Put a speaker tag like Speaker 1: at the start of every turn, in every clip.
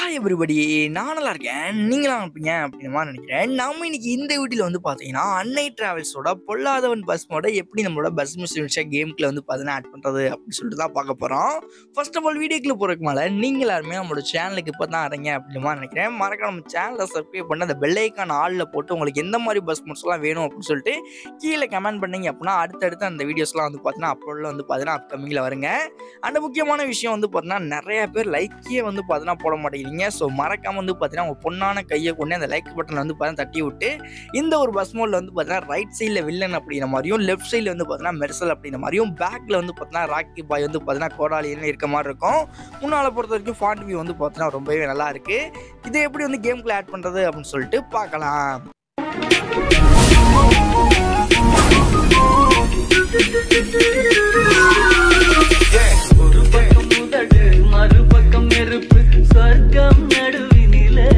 Speaker 1: hi everybody நான் நல்லா இருக்கேன் நீங்களாம் இருப்பீங்க அப்படின்ற மாதிரி நினைக்கிறேன் நம்ம இன்னைக்கு இந்த வீட்டில் வந்து பார்த்தீங்கன்னா அன்னை டிராவல்ஸோட பொல்லாதவன் பஸ் மோட எப்படி நம்மளோட பஸ் மிஷன் கேம்குள்ள வந்து பார்த்தீங்கன்னா ஆட் பண்ணுறது அப்படின்னு சொல்லிட்டு தான் பார்க்க போகிறோம் ஃபர்ஸ்ட் ஆஃப் ஆல் வீடியோக்குள்ள போகிறதுக்கு மேலே நீங்கள் எல்லாருமே நம்மளோட சேனலுக்கு இப்போ தான் வரீங்க அப்படின்ற மாதிரி நினைக்கிறேன் மறக்காம நம்ம சேனலை சப்ஸ்கிரைப் பண்ணி அந்த பெல்லைக்கான ஆளில் போட்டு உங்களுக்கு எந்த மாதிரி பஸ் மோட்ஸ்லாம் வேணும் அப்படின்னு சொல்லிட்டு கீழே கமெண்ட் பண்ணீங்க அப்படின்னா அடுத்தடுத்து அந்த வீடியோஸ்லாம் வந்து பார்த்தீங்கன்னா அப்லோடில் வந்து பார்த்தீங்கன்னா அப்கமிங்கில் வருங்க அந்த முக்கியமான விஷயம் வந்து பார்த்தீங்கன்னா நிறைய பேர் லைக்கே வந்து பார்த்தீங்கன்னா போட மாட்டேங்கிறீங்க ஸோ மறக்காம வந்து பார்த்தீங்கன்னா உங்கள் பொண்ணான கையை கொண்டு அந்த லைக் பட்டனை வந்து பார்த்தீங்கன்னா தட்டி விட்டு இந்த ஒரு பஸ் மோடில் வந்து பார்த்தீங்கன்னா ரைட் சைடில் வில்லன் அப்படிங்கிற மாதிரியும் லெஃப்ட் சைடில் வந்து பார்த்தீங்கன்னா மெர்சல் அப்படிங்கிற மாதிரியும் பேக்கில் வந்து பார்த்தீங்கன்னா ராக்கி பாய் வந்து பார்த்தீங்கன்னா கோடாலின்னு இருக்க மாதிரி இருக்கும் முன்னால் பொறுத்த வரைக்கும் ஃபாண்ட் வியூ வந்து பார்த்தீங்கன்னா ரொம்பவே நல்லா இருக்கு இதை எப்படி வந்து கேம்குள்ள ஆட் பண்ணுறது அப்படின்னு சொல்லிட்டு பார்க்கலாம்
Speaker 2: ஒரு பக்கம் முதடு மறுபக்கம் நெருப்பு சொர்க்கம் நடுவினிலே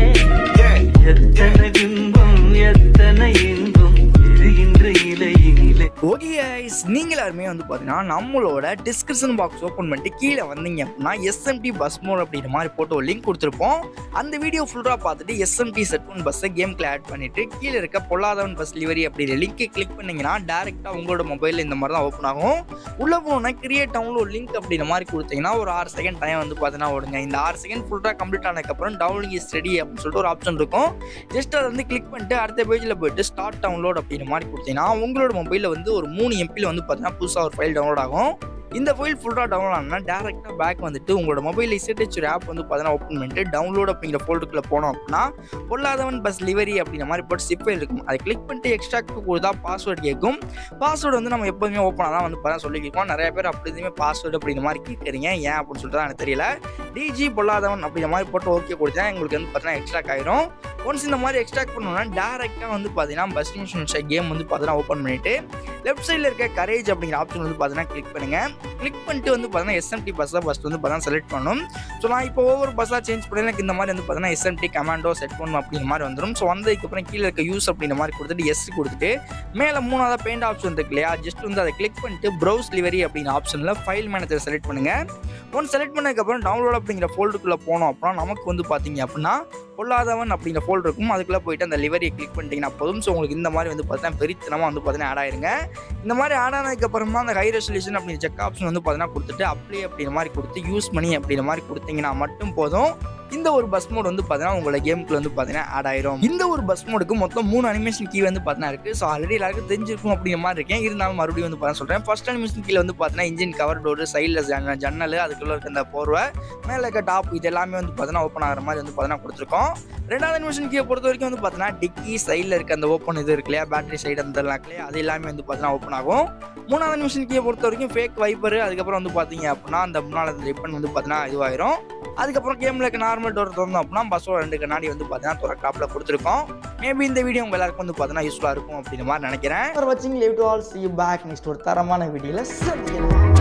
Speaker 2: எத்தனை பிம்பம் எத்தனை இன்பம் எரிகின்ற இலையினிலே
Speaker 1: ஓகே guys நீங்க எல்லாருமே வந்து பார்த்தீங்கன்னா நம்மளோட டிஸ்கிரிப்ஷன் பாக்ஸ் ஓப்பன் பண்ணிட்டு கீழே வந்தீங்க அப்படின்னா எஸ்எம்டி பஸ் மோட் அப்படின்ற மாதிரி போட்டு ஒரு லிங்க் கொடுத்துருப்போம் அந்த வீடியோ ஃபுல்லாக பார்த்துட்டு எஸ்எம்டி செட் ஒன் பஸ்ஸை கேம்ல ஆட் பண்ணிட்டு கீழே இருக்க பொல்லாதவன் பஸ் டெலிவரி அப்படிங்கிற லிங்க்கை கிளிக் பண்ணீங்கன்னா டேரெக்டாக உங்களோட மொபைலில் இந்த மாதிரி தான் ஓப்பன் ஆகும் உள்ளே போனோன்னா கிரியேட் டவுன்லோட் லிங்க் அப்படின்ற மாதிரி கொடுத்தீங்கன்னா ஒரு ஆறு செகண்ட் டைம் வந்து பார்த்தீங்கன்னா ஓடுங்க இந்த ஆறு செகண்ட் ஃபுல்லாக கம்ப்ளீட் ஆனதுக்கப்புறம் டவுன்லோட் இஸ் ரெடி அப்படின்னு சொல்லிட்டு ஒரு ஆப்ஷன் இருக்கும் ஜஸ்ட் அதை வந்து கிளிக் பண்ணிட்டு அடுத்த பேஜில் போயிட்டு ஸ்டார்ட் டவுன்லோட் அப்படின்ற மாதிரி கொடுத்தீங்கன்னா உங்களோட மொபைலில் வந்து ஒரு மூணு எம்பியில் வந்து பார்த்தீங்கன்னா புதுசாக ஒரு ஃபைல் டவுன்லோட் ஆகும் இந்த ஃபைல் ஃபுல்லாக டவுன்லோட் ஆனால் டேரெக்டாக பேக் வந்துட்டு உங்களோட மொபைல் இசைட்டச் ஒரு ஆப் வந்து பார்த்தீங்கன்னா ஓப்பன் பண்ணிட்டு டவுன்லோட் அப்படிங்கிற ஃபோல்டுக்குள்ளே போனோம் அப்படின்னா பொல்லாதவன் பஸ் லிவரி அப்படிங்கிற மாதிரி போட்டு சிப் ஃபைல் இருக்கும் அதை கிளிக் பண்ணிட்டு எக்ஸ்ட்ராக்ட் கொடுத்தா பாஸ்வேர்டு கேட்கும் பாஸ்வேர்டு வந்து நம்ம எப்போதுமே ஓப்பனாக தான் வந்து பார்த்தா சொல்லியிருக்கோம் நிறைய பேர் அப்படி எதுவுமே பாஸ்வேர்டு அப்படிங்கிற மாதிரி கேட்குறீங்க ஏன் அப்படின்னு சொல்லிட்டு தான் எனக்கு தெரியல டிஜி பொல்லாதவன் அப்படிங்கிற மாதிரி போட்டு ஓகே கொடுத்தா உங்களுக்கு வந்து பார்த்தீங்கன்னா எக்ஸ்ட்ராக் ஆயிரும் ஒன்ஸ் இந்த மாதிரி எக்ஸ்ட்ராக்ட் பண்ணோம்னா டேரெக்டாக வந்து பார்த்தீங்கன்னா பஸ் இன்சூரன்ஸ் கேம் வந்து பார்த்தீங்கன்னா ஓப்பன் பண்ணிட்டு லெஃப்ட் சைடில் இருக்க கரேஜ் அப்படிங்கிற ஆப்ஷன் வந்து பார்த்தீங்கன்னா கிளிக் பண்ணுங்க கிளிக் பண்ணிட்டு வந்து பார்த்தீங்கன்னா எஸ்எம்டி பஸ் தான் ஃபஸ்ட் வந்து பார்த்தீங்கன்னா செலக்ட் பண்ணணும் ஸோ நான் இப்போ ஒவ்வொரு பஸ்ஸாக சேஞ்ச் பண்ணி எனக்கு இந்த மாதிரி வந்து பார்த்தீங்கன்னா எஸ்எம்டி கமாண்டோ செட் பண்ணணும் அப்படிங்கிற மாதிரி வந்துடும் ஸோ வந்ததுக்கப்புறம் கீழே இருக்க யூஸ் அப்படிங்கிற மாதிரி கொடுத்துட்டு எஸ் கொடுத்துட்டு மேலே மூணாவது பெயிண்ட் ஆப்ஷன் இருக்கு இல்லையா ஜஸ்ட் வந்து அதை கிளிக் பண்ணிட்டு ப்ரௌஸ் லிவரி அப்படிங்கிற ஆப்ஷனில் ஃபைல் மேனேஜர் செலக்ட் பண்ணுங்க ஒன் செலக்ட் பண்ணதுக்கப்புறம் டவுன்லோட் அப்படிங்கிற ஃபோல்டுக்குள்ளே போனோம் அப்படின்னா நமக்கு வந்து பார்த்தீங்க அப்படின்னா பொல்லாதவன் அப்படிங்கிற ஃபோல்டர் இருக்கும் அதுக்குள்ளே போயிட்டு அந்த லிவரியை கிளிக் பண்ணிட்டீங்கன்னா போதும் ஸோ உங்களுக்கு இந்த மாதிரி வந்து பார்த்தீங்கன்னா வெறித்தனமாக வந்து பார்த்தீங்கன்னா ஆட் ஆயிருங்க இந்த மாதிரி ஆட் ஆனதுக்கப்புறமா அந்த ஹை ரெசல்யூஷன் அப்படிங்கிற செக் ஆப்ஷன் வந்து பார்த்தீங்கன்னா கொடுத்துட்டு அப்ளை அப்படிங்கிற மாதிரி கொடுத்து யூஸ் பண்ணி அப்படிங்கிற மாதிரி கொடுத்தீங்கன்னா மட்டும் போதும் இந்த ஒரு பஸ் மோட் வந்து பார்த்தீங்கன்னா உங்களோட கேமுக்குள்ள வந்து பார்த்தீங்கன்னா ஆட் ஆயிரும் இந்த ஒரு பஸ் மோடுக்கு மொத்தம் மூணு அனிமேஷன் கீ வந்து பார்த்தீங்கன்னா இருக்கு ஸோ ஆல்ரெடி எல்லாருக்கும் தெரிஞ்சிருக்கும் அப்படிங்கிற மாதிரி இருக்கேன் இருந்தாலும் மறுபடியும் வந்து பார்த்தா சொல்கிறேன் ஃபர்ஸ்ட் அனிமேஷன் கீழே வந்து பார்த்தீங்கன்னா இன்ஜின் கவர் டோர் சைடில் ஜன்னல் அதுக்குள்ள இருக்க அந்த போர்வை மேலே இருக்க டாப் இது எல்லாமே வந்து பார்த்தீங்கன்னா ஓப்பன் ஆகிற மாதிரி வந்து பார்த்தீங்கன்னா கொடுத்துருக்கோம் ரெண்டாவது அனிமேஷன் கீழே பொறுத்த வரைக்கும் வந்து பார்த்தீங்கன்னா டிக்கி சைடில் இருக்க அந்த ஓப்பன் இது இருக்கு இல்லையா பேட்டரி சைடு அந்த இல்லையா அது எல்லாமே வந்து பார்த்தீங்கன்னா ஓப்பன் ஆகும் மூணாவது அனிமேஷன் கீழே பொறுத்த வரைக்கும் ஃபேக் வைப்பர் அதுக்கப்புறம் வந்து பார்த்தீங்க அப்படின்னா அந்த முன்னால் அந்த ரிப்பன் வந்து பார்த்தீங்கன்னா இதுவாயிரும் அதுக்கப்புறம் கேமில் இருக்க நார்மல் டோர் திறந்தோம் அப்படின்னா பஸ்ஸோட ரெண்டு கண்ணாடி வந்து பார்த்தீங்கன்னா துறக்காப்பில் கொடுத்துருக்கோம் மேபி இந்த வீடியோ உங்க எல்லாருக்கும் வந்து பார்த்தீங்கன்னா யூஸ்ஃபுல்லாக இருக்கும் அப்படின்ற மாதிரி நினைக்கிறேன் வாட்சிங் live to all see back next ஒரு தரமான வீடியோவில் சந்திக்கலாம்